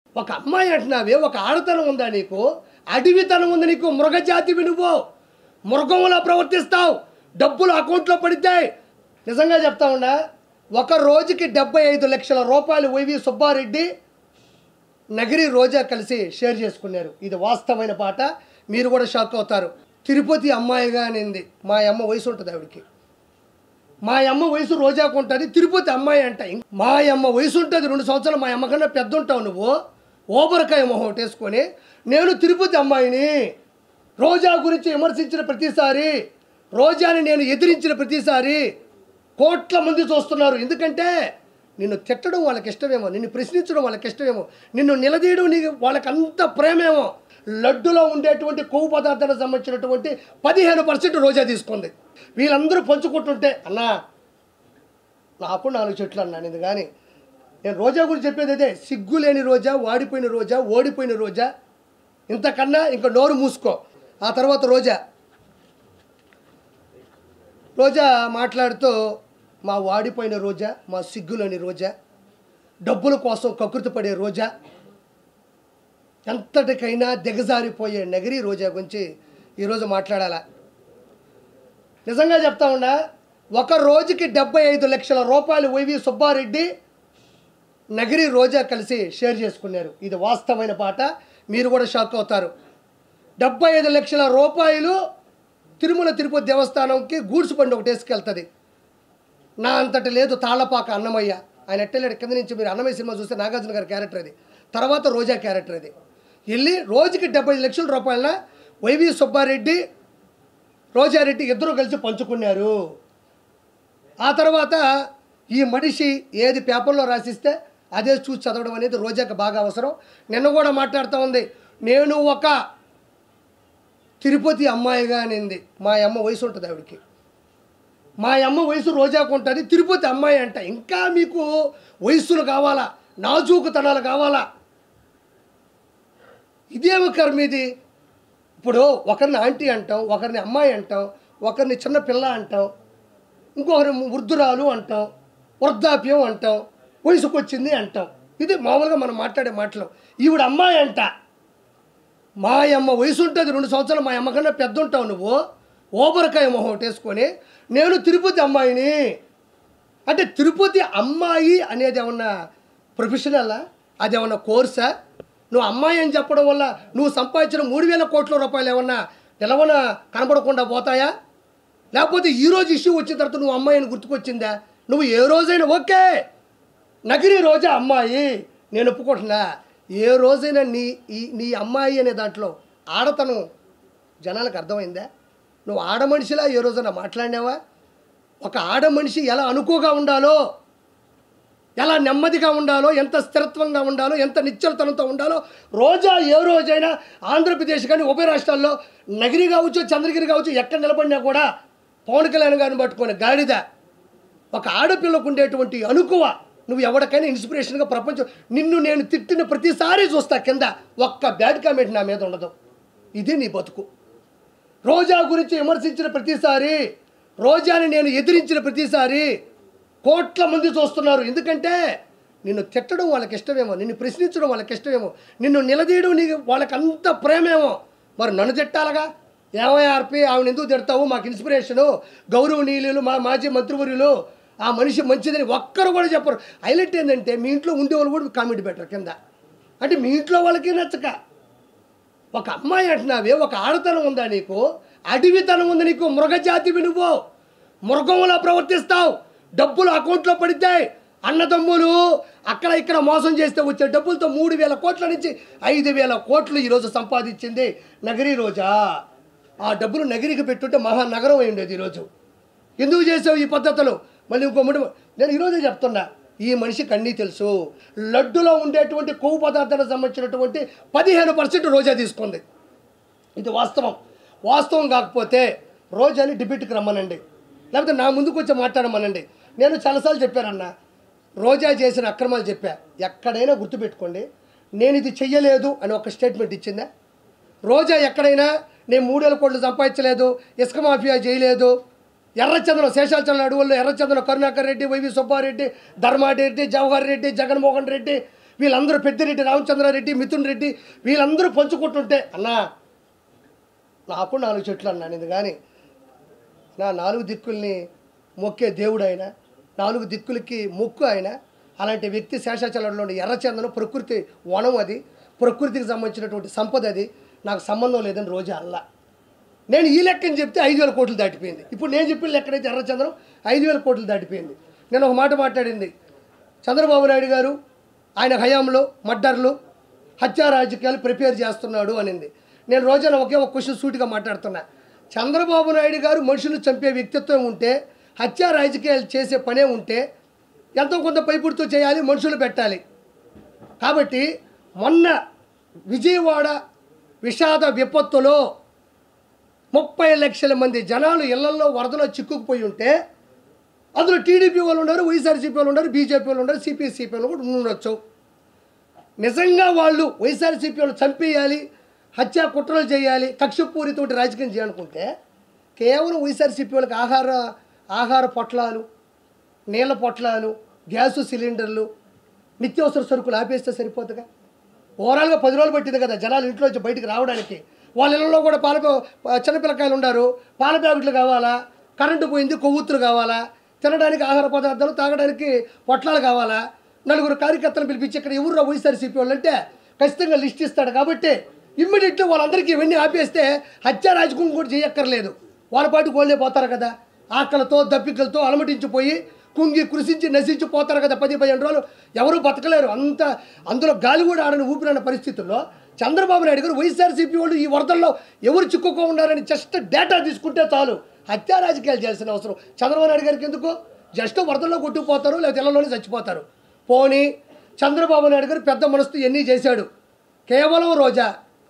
ఒక అమ్మాయి అంటున్నావే ఒక ఆడతనం ఉందా నీకు అడవితనం ఉంది నీకు మృగజాతి వినువు మృగంలా ప్రవర్తిస్తావు డబ్బులు అకౌంట్లో పడితే నిజంగా చెప్తా ఉన్నా ఒక రోజుకి డెబ్బై ఐదు లక్షల రూపాయలు వైవి సుబ్బారెడ్డి నగిరి రోజా కలిసి షేర్ చేసుకున్నారు ఇది వాస్తవమైన పాట మీరు కూడా షాక్ అవుతారు తిరుపతి అమ్మాయిగా అనింది మా అమ్మ వయసు ఉంటుంది ఆవిడకి మా అమ్మ వయసు రోజాకు ఉంటుంది తిరుపతి అమ్మాయి అంట ఇం- మా అమ్మ వయసు ఉంటుంది రెండు సంవత్సరాలు మా అమ్మ కన్నా పెద్ద ఉంటావు నువ్వు ఓబరకాయ మొహం ఒకటి వేసుకొని నేను తిరుపతి అమ్మాయిని రోజా గురించి విమర్శించిన ప్రతిసారి రోజాని నేను ఎదిరించిన ప్రతిసారి కోట్ల మంది చూస్తున్నారు ఎందుకంటే నిన్ను తిట్టడం వాళ్ళకి ఇష్టమేమో నిన్ను ప్రశ్నించడం వాళ్ళకి ఇష్టమేమో నిన్ను నిలదీయడం నీకు వాళ్ళకి అంత ప్రేమేమో లడ్డులో ఉండేటువంటి కొవ్వు పదార్థాలకు సంబంధించినటువంటి పదిహేను పర్సెంట్ రోజా తీసుకుంది వీళ్ళందరూ పంచుకుంటుంటే అన్నా నాకు నాలుగు చెట్లు అన్నాను ఇది కానీ నేను రోజా గురించి చెప్పేది అదే సిగ్గు లేని రోజా వాడిపోయిన రోజా ఓడిపోయిన రోజా ఇంతకన్నా ఇంకా నోరు మూసుకో ఆ తర్వాత రోజా రోజా మాట్లాడుతూ మా వాడిపోయిన రోజా మా సిగ్గులోని రోజా డబ్బుల కోసం కకృతి పడే రోజా ఎంతటికైనా దిగజారిపోయే నగరి రోజా గురించి ఈరోజు మాట్లాడాలా నిజంగా చెప్తా ఉన్నా ఒక రోజుకి డెబ్బై ఐదు లక్షల రూపాయలు వైవి సుబ్బారెడ్డి నగిరి రోజా కలిసి షేర్ చేసుకున్నారు ఇది వాస్తవమైన పాట మీరు కూడా షాక్ అవుతారు డెబ్బై ఐదు లక్షల రూపాయలు తిరుమల తిరుపతి దేవస్థానంకి గూడ్స్ బండి ఒకటి వేసుకెళ్తుంది నా అంతటి లేదు తాళ్ళపాక అన్నమయ్య ఆయన ఎట్టలేడు కింద నుంచి మీరు అన్నమయ్య సినిమా చూస్తే నాగార్జున గారి క్యారెక్టర్ అది తర్వాత రోజా క్యారెక్టర్ అది వెళ్ళి రోజుకి డెబ్బై ఐదు లక్షల రూపాయల వైవి సుబ్బారెడ్డి రోజారెడ్డి ఇద్దరు కలిసి పంచుకున్నారు ఆ తర్వాత ఈ మనిషి ఏది పేపర్లో రాసిస్తే అదే చూసి చదవడం అనేది రోజాకి బాగా అవసరం నిన్న కూడా మాట్లాడుతూ ఉంది నేను ఒక తిరుపతి అమ్మాయిగా అనింది మా అమ్మ వయసు ఉంటుంది ఆవిడకి మా అమ్మ వయసు రోజాకు ఉంటుంది తిరుపతి అమ్మాయి అంట ఇంకా మీకు వయస్సులు కావాలా నాజూకుతనాలు కావాలా ఇదేమి కర్మ ఇది ఇప్పుడు ఒకరిని ఆంటీ అంటాం ఒకరిని అమ్మాయి అంటాం ఒకరిని చిన్న పిల్ల అంటాం ఇంకొకరి వృద్ధురాలు అంటాం వృద్ధాప్యం అంటాం వయసుకు వచ్చింది అంటాం ఇది మామూలుగా మనం మాట్లాడే మాటలు ఈవిడ అమ్మాయి అంట మా అమ్మ వయసు ఉంటుంది రెండు సంవత్సరాలు మా అమ్మ కన్నా పెద్ద ఉంటావు నువ్వు ఓబరకాయ మొహం ఒకటి వేసుకొని నేను తిరుపతి అమ్మాయిని అంటే తిరుపతి అమ్మాయి అనేది ఏమన్నా ప్రొఫెషనలా అది ఏమన్నా కోర్సా నువ్వు అమ్మాయి అని చెప్పడం వల్ల నువ్వు సంపాదించిన మూడు వేల కోట్ల రూపాయలు ఏమన్నా నిలవన కనబడకుండా పోతాయా లేకపోతే ఈ రోజు ఇష్యూ వచ్చిన తర్వాత నువ్వు అమ్మాయి అని గుర్తుకొచ్చిందా నువ్వు ఏ రోజైనా ఓకే నగిరి రోజా అమ్మాయి నేను ఒప్పుకుంటున్నా ఏ రోజైనా నీ ఈ నీ అమ్మాయి అనే దాంట్లో ఆడతనం జనాలకు అర్థమైందా నువ్వు ఆడ మనిషిలా ఏ రోజైనా మాట్లాడినావా ఒక ఆడ మనిషి ఎలా అనుకోగా ఉండాలో ఎలా నెమ్మదిగా ఉండాలో ఎంత స్థిరత్వంగా ఉండాలో ఎంత నిశ్చలతనంతో ఉండాలో రోజా ఏ రోజైనా ఆంధ్రప్రదేశ్ కానీ ఉభయ రాష్ట్రాల్లో నగిరి కావచ్చు చంద్రగిరి కావచ్చు ఎక్కడ నిలబడినా కూడా పవన్ కళ్యాణ్ గారిని పట్టుకొని గాడిద ఒక ఆడపిల్లకు ఉండేటువంటి అనుకువ నువ్వు ఎవరికైనా ఇన్స్పిరేషన్గా ప్రపంచం నిన్ను నేను తిట్టిన ప్రతిసారి చూస్తా కింద ఒక్క బ్యాడ్ కామెంట్ నా మీద ఉండదు ఇది నీ బతుకు రోజా గురించి విమర్శించిన ప్రతిసారి రోజాని నేను ఎదిరించిన ప్రతిసారి కోట్ల మంది చూస్తున్నారు ఎందుకంటే నిన్ను తిట్టడం వాళ్ళకి ఇష్టమేమో నిన్ను ప్రశ్నించడం వాళ్ళకి ఇష్టమేమో నిన్ను నిలదీయడం నీకు వాళ్ళకి అంత ప్రేమేమో మరి నన్ను తిట్టాలగా ఏమయ్యార్పి ఆవిడ ఎందుకు తిడతావు మాకు ఇన్స్పిరేషను గౌరవనీయులు మా మాజీ మంత్రివర్యులు ఆ మనిషి మంచిదని ఒక్కరు కూడా చెప్పరు హైలైట్ ఏంటంటే మీ ఇంట్లో ఉండేవాళ్ళు కూడా కామెంట్ పెట్టరు కింద అంటే మీ ఇంట్లో వాళ్ళకి నచ్చక ఒక అమ్మాయి అంటున్నావే ఒక ఆడతనం ఉందా నీకు అడవితనం ఉంది నీకు మృగజాతి నువ్వు మృగంలా ప్రవర్తిస్తావు డబ్బులు అకౌంట్లో పడితే అన్నదమ్ములు అక్కడ ఇక్కడ మోసం చేస్తే వచ్చే డబ్బులతో మూడు వేల కోట్ల నుంచి ఐదు వేల కోట్లు ఈరోజు సంపాదించింది నగరి రోజా ఆ డబ్బులు నగరికి పెట్టుంటే మహానగరం అయి ఉండేది ఈరోజు ఎందుకు చేసావు ఈ పద్ధతులు మళ్ళీ ఇంకో ముడి నేను ఈరోజే చెప్తున్నా ఈ మనిషికి అన్నీ తెలుసు లడ్డులో ఉండేటువంటి కొవ్వు పదార్థాలకు సంబంధించినటువంటి పదిహేను పర్సెంట్ రోజా తీసుకుంది ఇది వాస్తవం వాస్తవం కాకపోతే రోజాని డిబేట్కి రమ్మనండి లేకపోతే నా ముందుకు వచ్చి మాట్లాడమనండి నేను చాలాసార్లు చెప్పానన్న రోజా చేసిన అక్రమాలు చెప్పా ఎక్కడైనా గుర్తుపెట్టుకోండి నేను ఇది చెయ్యలేదు అని ఒక స్టేట్మెంట్ ఇచ్చిందా రోజా ఎక్కడైనా నేను మూడేళ్ళ కోట్లు సంపాదించలేదు ఇసుక మాఫియా చేయలేదు ఎర్రచంద్రం శేషాచలం అడవుల్లో ఎర్రచంద్రం కరుణాకర్ రెడ్డి వైవి సుబ్బారెడ్డి ధర్మారెడ్డి జవహర్ రెడ్డి జగన్మోహన్ రెడ్డి వీళ్ళందరూ పెద్దిరెడ్డి రామచంద్రారెడ్డి మిథున్ రెడ్డి వీళ్ళందరూ పంచుకుంటుంటే అన్నా నాకు నాలుగు చెట్లు అన్నాను ఇది కానీ నా నాలుగు దిక్కుల్ని మొక్కే దేవుడు ఆయన నాలుగు దిక్కులకి మొక్కు ఆయన అలాంటి వ్యక్తి శేషాచలంలో ఉండే ఎర్రచందనం ప్రకృతి వనం అది ప్రకృతికి సంబంధించినటువంటి సంపద అది నాకు సంబంధం లేదని రోజా అల్లా నేను ఈ లెక్కని చెప్తే ఐదు వేల కోట్లు దాటిపోయింది ఇప్పుడు నేను చెప్పిన లెక్కనైతే ఎర్రచంద్రం ఐదు వేల కోట్లు దాటిపోయింది నేను ఒక మాట మాట్లాడింది చంద్రబాబు నాయుడు గారు ఆయన హయాంలో మర్డర్లు హత్యా రాజకీయాలు ప్రిపేర్ చేస్తున్నాడు అనింది నేను రోజున ఒకే ఒక క్వశ్చన్ సూటిగా మాట్లాడుతున్నా చంద్రబాబు నాయుడు గారు మనుషులు చంపే వ్యక్తిత్వం ఉంటే హత్యా రాజకీయాలు చేసే పనే ఉంటే ఎంతో కొంత పైపుడుతూ చేయాలి మనుషులు పెట్టాలి కాబట్టి మొన్న విజయవాడ విషాద విపత్తులో ముప్పై లక్షల మంది జనాలు ఇళ్లలో వరదలో చిక్కుకుపోయి ఉంటే అందులో టీడీపీ వాళ్ళు ఉన్నారు వైఎస్ఆర్సీపీ వాళ్ళు ఉన్నారు బీజేపీ వాళ్ళు ఉన్నారు సిపిఎస్సీపీ వాళ్ళు కూడా ఉండొచ్చు నిజంగా వాళ్ళు వైఎస్ఆర్సీపీ వాళ్ళు చంపేయాలి హత్యా కుట్రలు చేయాలి కక్షపూరితోటి రాజకీయం చేయాలనుకుంటే కేవలం వైఎస్ఆర్సీపీ వాళ్ళకి ఆహార ఆహార పొట్లాలు నీళ్ళ పొట్లాలు గ్యాసు సిలిండర్లు నిత్యావసర సరుకులు ఆపేస్తే సరిపోతుందిగా ఓవరాల్గా పది రోజులు పట్టింది కదా జనాలు ఇంట్లో నుంచి బయటికి రావడానికి వాళ్ళ ఇళ్ళలో కూడా పాల ప్యా- చిన్నపిల్లకాయలు ఉన్నారు పాల ప్యాకెట్లు కావాలా కరెంటు పోయింది కొవ్వొత్తులు కావాలా తినడానికి ఆహార పదార్థాలు తాగడానికి పొట్లాలు కావాలా నలుగురు కార్యకర్తలు పిలిపించి ఇక్కడ ఎవరు వైఎస్ఆర్సీపీ వాళ్ళు అంటే ఖచ్చితంగా లిస్ట్ ఇస్తాడు కాబట్టి ఇమ్మీడియట్లీ వాళ్ళందరికీ ఇవన్నీ ఆపేస్తే హత్య రాజకీయం కూడా చేయక్కర్లేదు వాళ్ళ పాటు గోళ్ళే పోతారు కదా ఆకలితో దప్పికలతో అలమటించిపోయి కుంగి కృషించి నశించి పోతారు కదా పది పదిహేను రోజులు ఎవరు బతకలేరు అంత అందులో గాలి కూడా ఆడని ఊపిరన్న పరిస్థితుల్లో చంద్రబాబు నాయుడు గారు వైఎస్ఆర్సీపీ వాళ్ళు ఈ వరదల్లో ఎవరు చిక్కుకో ఉన్నారని జస్ట్ డేటా తీసుకుంటే చాలు హత్యా రాజకీయాలు చేయాల్సిన అవసరం చంద్రబాబు నాయుడు గారికి ఎందుకు జస్ట్ వరదల్లో కొట్టుకుపోతారు లేదా ఇళ్లలోనే చచ్చిపోతారు పోనీ చంద్రబాబు నాయుడు గారు పెద్ద మనసుతో ఎన్ని చేశాడు కేవలం రోజా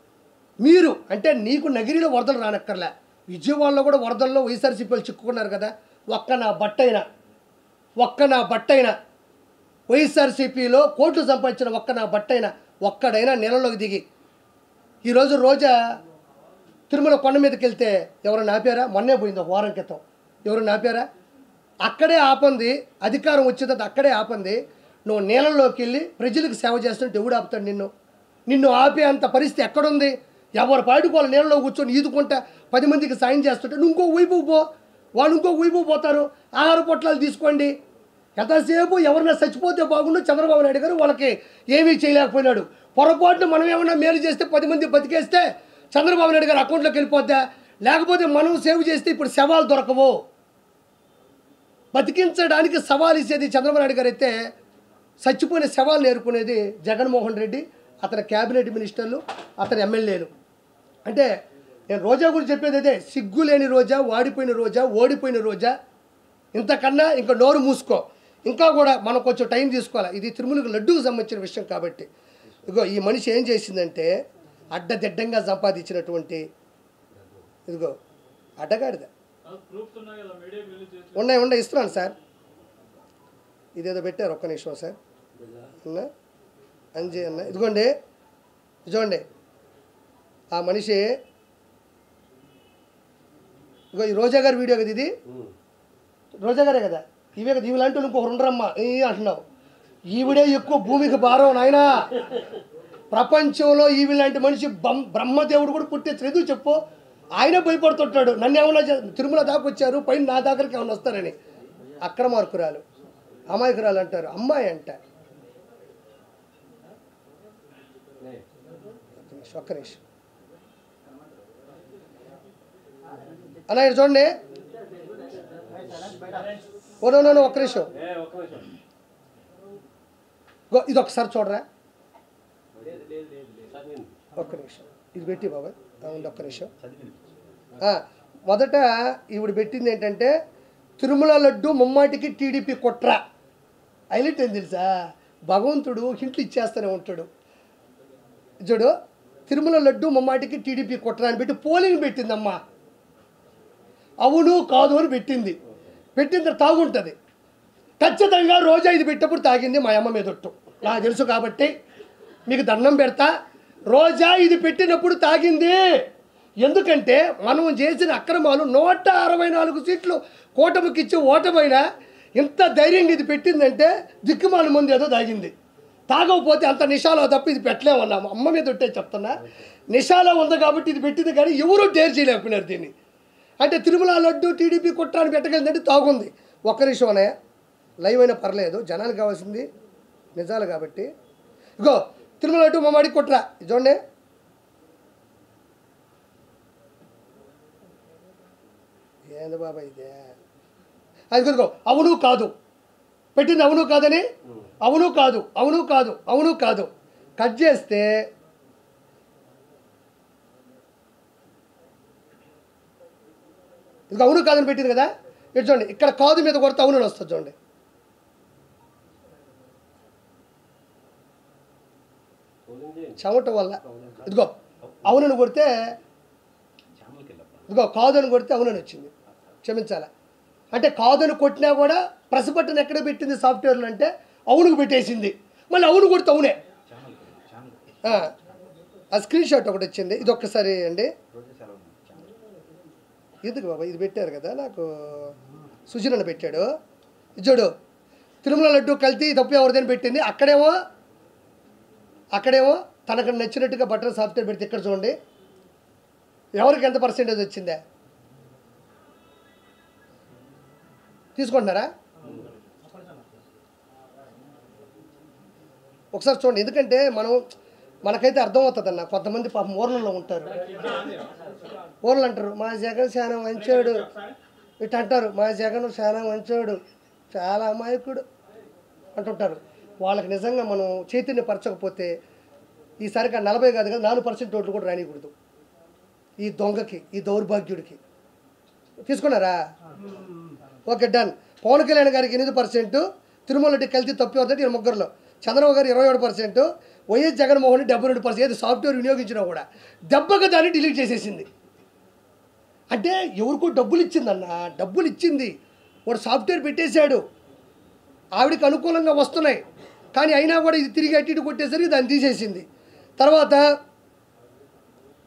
మీరు అంటే నీకు నగిరిలో వరదలు రానక్కర్లే విజయవాడలో కూడా వరదల్లో వైఎస్ఆర్సీపీ వాళ్ళు చిక్కుకున్నారు కదా ఒక్క నా బట్టైనా ఒక్క నా బట్టైనా వైఎస్ఆర్సీపీలో కోట్లు సంపాదించిన ఒక్క నా బట్టైనా ఒక్కడైనా నెలలోకి దిగి ఈరోజు రోజా తిరుమల కొండ మీదకి వెళ్తే ఎవరైనా ఆపారా మొన్నే పోయింది ఒక వారం క్రితం ఎవరైనా ఆపారా అక్కడే ఆపంది అధికారం వచ్చిన తర్వాత అక్కడే ఆపంది నువ్వు నీళ్ళలోకి వెళ్ళి ప్రజలకు సేవ చేస్తుంటే ఎవడు ఆపుతాడు నిన్ను నిన్ను ఆపే అంత పరిస్థితి ఎక్కడుంది ఎవరు పాటికి వాళ్ళు నీళ్ళలో కూర్చొని ఈదుకుంటా పది మందికి సాయం చేస్తుంటే నువ్వు ఇంకో వైపు పో వాళ్ళు ఇంకో వైపు పోతారు ఆహార పొట్లాలు తీసుకోండి ఎంతసేపు ఎవరైనా చచ్చిపోతే బాగుండు చంద్రబాబు నాయుడు గారు వాళ్ళకి ఏమీ చేయలేకపోయినాడు పొరపాటున మనం ఏమన్నా మేలు చేస్తే పది మంది బతికేస్తే చంద్రబాబు నాయుడు గారు అకౌంట్లోకి వెళ్ళిపోద్దా లేకపోతే మనం సేవ్ చేస్తే ఇప్పుడు శవాలు దొరకవు బతికించడానికి సవాల్ ఇచ్చేది చంద్రబాబు నాయుడు గారు అయితే చచ్చిపోయిన శవాలు నేర్పుకునేది జగన్మోహన్ రెడ్డి అతని క్యాబినెట్ మినిస్టర్లు అతని ఎమ్మెల్యేలు అంటే నేను రోజా గురించి చెప్పేది అదే సిగ్గు లేని రోజా వాడిపోయిన రోజా ఓడిపోయిన రోజా ఇంతకన్నా ఇంకా నోరు మూసుకో ఇంకా కూడా మనం కొంచెం టైం తీసుకోవాలి ఇది తిరుమలకు లడ్డూకు సంబంధించిన విషయం కాబట్టి ఇదిగో ఈ మనిషి ఏం చేసిందంటే అడ్డదిడ్డంగా సంపాదించినటువంటి ఇదిగో అడ్డగాడిద ప్రూఫ్స్ ఉన్నాయి కదా మీడియాకి రిలీజ్ చేసి ఉన్నాయి ఉన్నాయి ఇస్తున్నాను సార్ ఇదేదో పెట్టారు ఒక్క నిమిషం సార్ అన్న అంజీ అన్న ఇదిగోండి ఇదిగోండి ఆ మనిషి ఇగో ఈ రోజా గారి వీడియో కదా ఇది రోజా గారే కదా ఇవే కదా ఇవి లాంటి వాళ్ళు ఇంకొకరు ఉండరమ్మా ఈ అంటున్నావు ఈవిడే ఎక్కువ భూమికి భారం నాయనా ప్రపంచంలో ఈవి లాంటి మనిషి బం బ్రహ్మదేవుడు కూడా పుట్టే చదువు చెప్పు ఆయన భయపడుతుంటాడు నన్ను ఏమన్నా చే- తిరుమల దాకా వచ్చారు పైన నా దగ్గరికి ఏమన్నా వస్తారని అక్రమార్కురాలు అమాయకురాలు అంటారు అమ్మాయి అంట ఒక్క నిమిషం, ఒక్క నిమిషం అన్న ఇక్కడ చూడండి ఓ నో, నో, నో, ఒక్క నిమిషం గో ఇది ఒకసారి చూడరా ఒక్క నిమిషం ఇది పెట్టి బాబాయ్ ఆ, ఉండు ఒక్క నిమిషం ఆ, మొదట ఈవిడ పెట్టింది ఏంటంటే తిరుమల లడ్డు ముమ్మాటికి టీడీపీ కుట్ర హైలైట్ ఏం తెలుసా భగవంతుడు హింట్లు ఇచ్చేస్తూనే ఉంటాడు చూడు తిరుమల లడ్డు ముమ్మాటికి టీడీపీ కుట్ర అని పెట్టి పోలింగ్ పెట్టిందమ్మా అవును కాదు అని పెట్టింది పెట్టిన తర్వాత తాగుంటుంది ఖచ్చితంగా రోజా ఇది పెట్టినప్పుడు తాగింది మా అమ్మ మీదొట్టు నాకు తెలుసు కాబట్టి మీకు దండం పెడతా రోజా ఇది పెట్టినప్పుడు తాగింది ఎందుకంటే మనం చేసిన అక్రమాలు నూట అరవై నాలుగు సీట్లు కూటమికి ఇచ్చి ఓటమైనా ఇంత ధైర్యంగా ఇది పెట్టిందంటే దిక్కుమాల ముందు ఏదో తాగింది తాగకపోతే అంత నిషాలో తప్ప ఇది పెట్టలేమన్నాము అమ్మ మీద ఉంటే చెప్తున్నా నిషాలో ఉంది కాబట్టి ఇది పెట్టింది కానీ ఎవరూ డేర్ చేయలేకపోయినారు దీన్ని అంటే తిరుమల లడ్డు టీడీపీ కుట్రాన్ని పెట్టగలిందంటే తాగుంది ఒక్క నిమిషం అనే లైవ్ అయినా పర్లేదు జనాలకు కావాల్సింది నిజాలు కాబట్టి ఇగో తిరుమల లడ్డు మా మాడి కుట్ర ఇది చూడండి ఏంది బాబా ఇదే అది కుదుకో అవును కాదు పెట్టింది అవును కాదని అవును కాదు అవును కాదు అవును కాదు కట్ చేస్తే ఇది అవును కాదని పెట్టింది కదా ఇటు చూడండి ఇక్కడ కాదు మీద కొడితే అవును అని వస్తుంది చూడండి చెమట వల్ల ఇదిగో అవునని కొడితే ఇదిగో కాదని కొడితే అవునని వచ్చింది క్షమించాలా అంటే కాదని కొట్టినా కూడా ప్రెస్ బటన్ ఎక్కడ పెట్టింది సాఫ్ట్వేర్లో అంటే అవునుకు పెట్టేసింది మళ్ళీ అవును కొడితే అవునే ఆ, ఆ స్క్రీన్ షాట్ ఒకటి వచ్చింది ఇది ఒక్కసారి అండి ఎందుకు బాబా ఇది పెట్టారు కదా నాకు సుజనన్న పెట్టాడు ఇది చూడు తిరుమల లడ్డు కల్తీ తప్పు ఎవరిదని పెట్టింది అక్కడేమో అక్కడేమో తనకు నచ్చినట్టుగా బట్టలు సాఫ్ట్వేర్ పెడితే ఇక్కడ చూడండి ఎవరికి ఎంత పర్సెంటేజ్ వచ్చిందే తీసుకుంటున్నారా ఒకసారి చూడండి ఎందుకంటే మనం మనకైతే అర్థమవుతుంది అన్న కొంతమంది పాపం ఊర్లలో ఉంటారు ఊర్లు అంటారు మా జగన్ చాలా మంచోడు ఇటు అంటారు మా జగన్ చాలా మంచోడు చాలా అమాయకుడు అంటుంటారు వాళ్ళకి నిజంగా మనం చైతన్యపరచకపోతే ఈసారికి ఆ నలభై కాదు కదా నాలుగు పర్సెంట్ ఓట్లు కూడా రానికూడదు ఈ దొంగకి ఈ దౌర్భాగ్యుడికి తీసుకున్నారా ఓకే డన్ పవన్ కళ్యాణ్ గారికి ఎనిమిది పర్సెంట్ తిరుమల రెడ్డి కలిసి తప్పి వద్దంటే ఈయన ముగ్గురులో చంద్రబాబు గారు ఇరవై ఏడు పర్సెంట్ వైఎస్ జగన్మోహన్ రెడ్డి డెబ్బై రెండు పర్సెంట్ ఏది సాఫ్ట్వేర్ వినియోగించినా కూడా దెబ్బగా దాన్ని డిలీట్ చేసేసింది అంటే ఎవరికో డబ్బులు ఇచ్చిందన్న డబ్బులు ఇచ్చింది వాడు సాఫ్ట్వేర్ పెట్టేశాడు ఆవిడకి అనుకూలంగా వస్తున్నాయి కానీ అయినా కూడా ఇది తిరిగి అటు ఇటు కొట్టేసరికి దాన్ని తీసేసింది తర్వాత